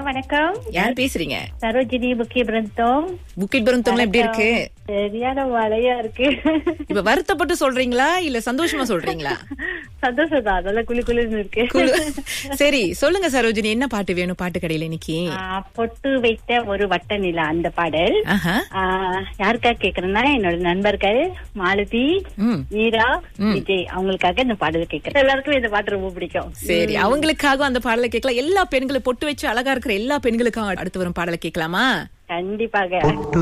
வணக்கம் யார் பேசுறீங்க சரோஜினி முக்கிய பிருந்தம் புக்கிட் பருந்தம்லாம் எப்படி இருக்கு சரியான மழையா இருக்கு இப்ப வருத்தப்பட்டு சொல்றீங்களா இல்ல சந்தோஷமா சொல்றீங்களா சந்தோஷம் தான் நல்லா குளி குளிர்னு இருக்கு குழு- சரி சொல்லுங்க சரோஜினி என்ன பாட்டு வேணும் பாட்டு கடையில இன்னைக்கு ஆ, பொட்டு வைத்த ஒரு வட்ட நிலா அந்த பாடல் ஆஹா ஆ, யாருக்காக கேக்குறேன்னா என்னோட நண்பர்கள் மாலதி ம் மீரா விஜய் அவங்களுக்காக இந்த பாடல் கேக்குறேன் எல்லாருக்கும் இந்த பாட்டு ரொம்ப பிடிக்கும் சரி அவங்களுக்காக அந்த பாடலை கேட்கலாம் எல்லா பெண்களும் பொட்டு வச்சு அழகா இருக்கிற எல்லா பெண்களுக்கும் அடுத்து வரும் பாடலை கேட்கலாமா கண்டிப்பாக பொட்டு